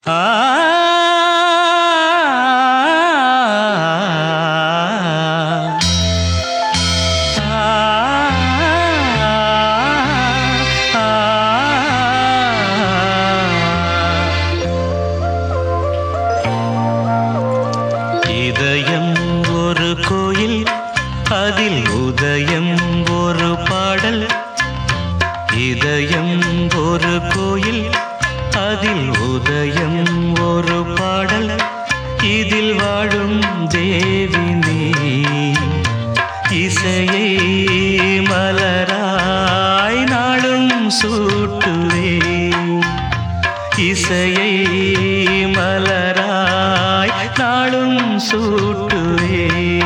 இதயம் ஒரு கோயில் அதில் உதயம் ஒரு பாடல் இதயம் ஒரு கோயில் அதில் உதயம் ஒரு பாடல் இதில் வாழும் தேவி நீ இசையை மலராய் நாளும் சூட்டுவே இசையை மலராய் நாளும் சூட்டுவே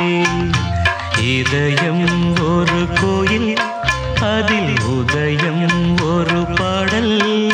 இதயம் ஒரு கோயில் அதில் உதயம் ஒரு பாடல்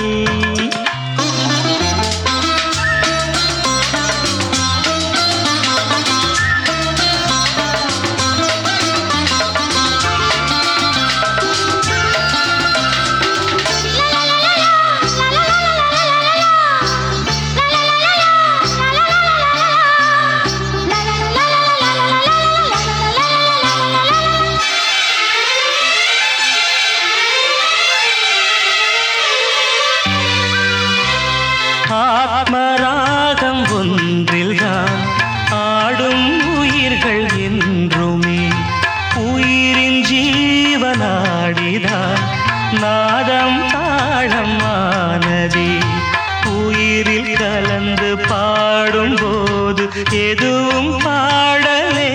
ஆத்மராகம் ஒன்றில்தான் ஆடும் உயிர்கள் என்றுமே உயிரின் ஜீவனாடிதான் நாதம் தாளம் ஆனதே உயிரில் கலந்து பாடும்போது எதுவும் பாடலே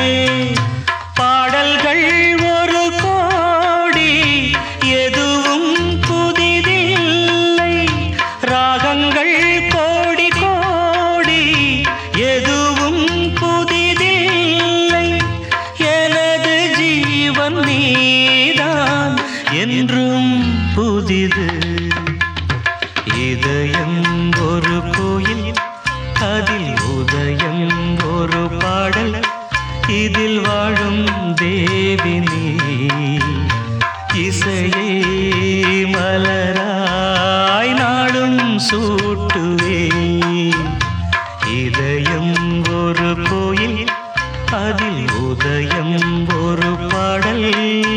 பாடல்கள் ஒரு கோடி எதுவும் புதிதில்லை ராகங்கள் கோடி கோடி எதுவும் புதிதில்லை எனது ஜீவன் நீதான் என்றும் புதிது இதயம் ஒரு கோயில் அதில் உதயம் ஒரு பாடல் இதில் வாழும் தேவி நீ இசையை மலராய் நாடும் சூட்டுவே இதயம் ஒரு கோயில் அதில் உதயம் ஒரு பாடல்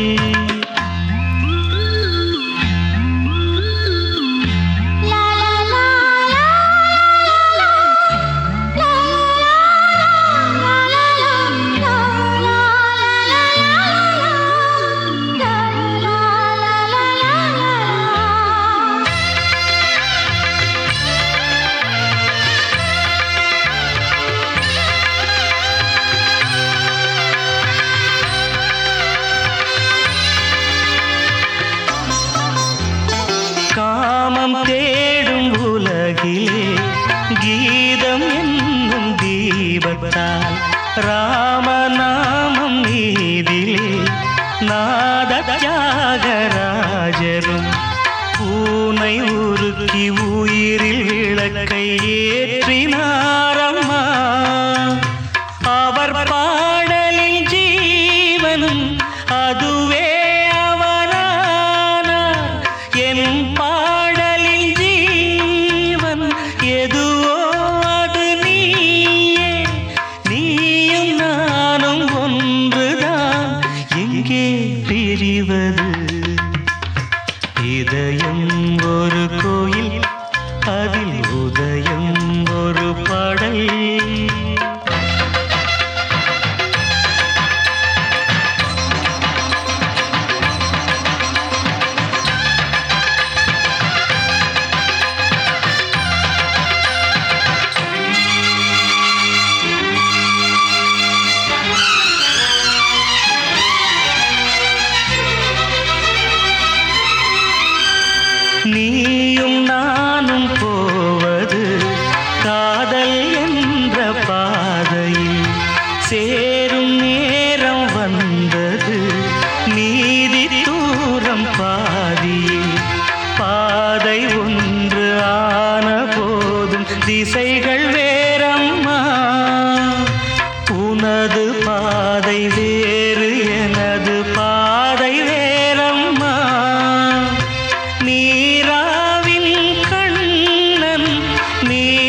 காமம் தேடும் உலகிலே கீதம் என்னும் தீபத்தால் ராமநாமம் நீதிலே நாத தியாகராஜரும் பூனை உருக்கி உயிரில் விளக்கை ஏற்றினாரம்மா அவர் பாடலில் ஜீவனும் அதுவே அவனானார் என் பாடலில் ஜீவன் எதுவோ அது நீயே நீயும் நானும் ஒன்றுதான் எங்கே பிரிவது இதயம் ஒரு கோயில் அதில் உதயம் ஒரு பாடல் நீயும் நானும் போவது காதல் என்ற பாதையில் சேரும் நேரம் வந்தது நீதி தூரம் பாதியில் பாதை ஒன்று ஆன போதும் திசைகள் வேறம்மா உனது பாதை வேறு எனது பாதை வேறம்மா நீராவின் கண்ணன் நீ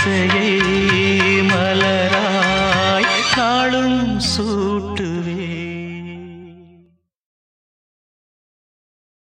ஆசையை மலராய் நாளும் சூட்டு